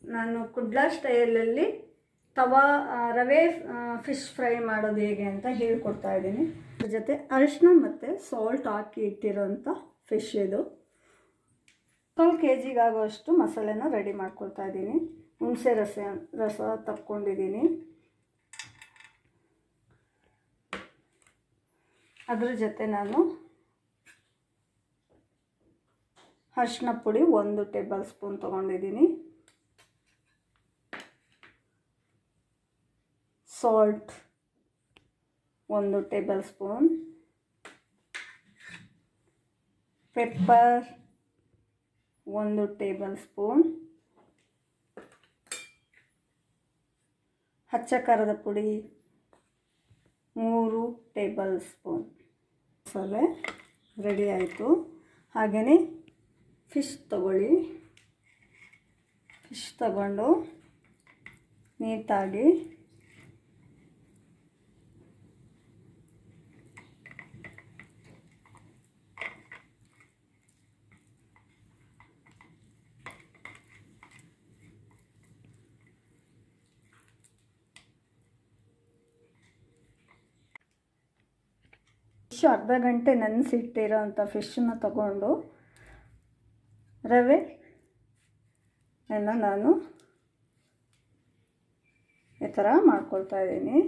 ನಾನು ಕುಡ್ಲಾ ಸ್ಟೈಲಲ್ಲಿ ತವಾ ಆ, ರವೆ ಫಿಶ್ ಫ್ರೈ ಮಾಡೋದು ಹೇಗೆ ಅಂತ ಹೇಳ್ಕೊಡ್ತಾ ಇದ್ದೀನಿ ಅದ್ರ ಜೊತೆ ಅರಿಶಿನ ಮತ್ತು ಸಾಲ್ಟ್ ಹಾಕಿ ಇಟ್ಟಿರೋಂಥ ಫಿಶ್ ಇದು ಕಾಲು ಕೆ ಜಿಗಾಗುವಷ್ಟು ಮಸಾಲೆನ ರೆಡಿ ಮಾಡ್ಕೊಳ್ತಾ ಇದ್ದೀನಿ ಹುಣಸೆ ರಸ ರಸ ತಕ್ಕೊಂಡಿದ್ದೀನಿ ಅದ್ರ ಜೊತೆ ನಾನು ಅರಿಶಿನ ಪುಡಿ ಒಂದು ಟೇಬಲ್ ಸ್ಪೂನ್ ತೊಗೊಂಡಿದ್ದೀನಿ ಸಾಲ್ಟ್ ಒಂದು ಟೇಬಲ್ ಸ್ಪೂನ್ ಪೆಪ್ಪರ್ ಒಂದು ಟೇಬಲ್ ಸ್ಪೂನ್ ಹಚ್ಚ ಖಾರದ ಪುಡಿ ಮೂರು ಟೇಬಲ್ ಸ್ಪೂನ್ ಮಸಾಲೆ ರೆಡಿ ಆಯಿತು ಹಾಗೆಯೇ ಫಿಶ್ ತಗೊಳ್ಳಿ ಫಿಶ್ ತಗೊಂಡು ನೀಟಾಗಿ ಫಿಶ್ ಅರ್ಧ ಗಂಟೆ ನೆನೆಸಿಟ್ಟಿರೋ ಅಂಥ ಫಿಶನ್ನು ತಗೊಂಡು ರವೆ ಎಲ್ಲ ನಾನು ಈ ಥರ ಮಾಡ್ಕೊಳ್ತಾ ಇದ್ದೀನಿ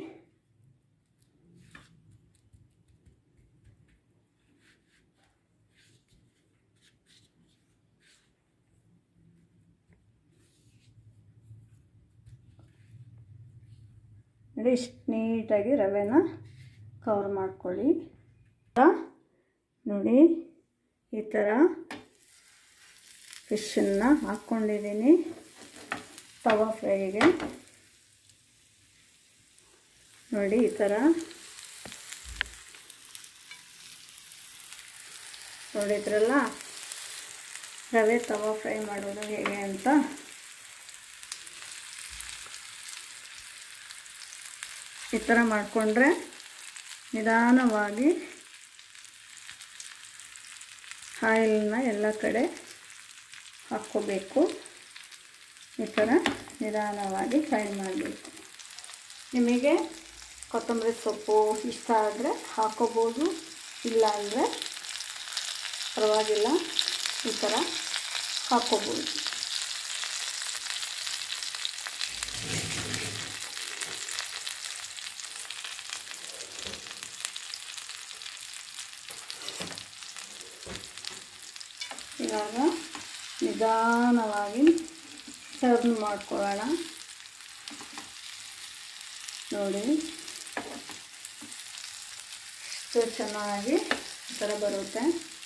ನೋಡಿ ಇಷ್ಟು ನೀಟಾಗಿ ರವೆನ ಕವರ್ ಮಾಡ್ಕೊಳ್ಳಿ ನೋಡಿ ಈ ಥರ ಫಿಶನ್ನು ಹಾಕ್ಕೊಂಡಿದ್ದೀನಿ ತವಾ ಫ್ರೈಗೆ ನೋಡಿ ಈ ಥರ ನೋಡಿದ್ರಲ್ಲ ರವೆ ತವಾ ಫ್ರೈ ಮಾಡೋದು ಹೇಗೆ ಅಂತ ಈ ಥರ ಮಾಡಿಕೊಂಡ್ರೆ ನಿಧಾನವಾಗಿ ಆಯಿಲ್ನ ಎಲ್ಲ ಕಡೆ ಹಾಕ್ಕೋಬೇಕು ಈ ಥರ ನಿಧಾನವಾಗಿ ಫ್ರೈ ಮಾಡಬೇಕು ನಿಮಗೆ ಕೊತ್ತಂಬರಿ ಸೊಪ್ಪು ಇಷ್ಟ ಆದರೆ ಹಾಕೋಬೋದು ಇಲ್ಲ ಅಂದರೆ ಪರವಾಗಿಲ್ಲ ಈ ಥರ ಹಾಕ್ಕೋಬೋದು ಇವಾಗ ನಿಧಾನವಾಗಿ ಟರ್ನ್ ಮಾಡ್ಕೊಳ್ಳೋಣ ನೋಡಿ ಎಷ್ಟು ಚೆನ್ನಾಗಿ ಈ ಥರ ಬರುತ್ತೆ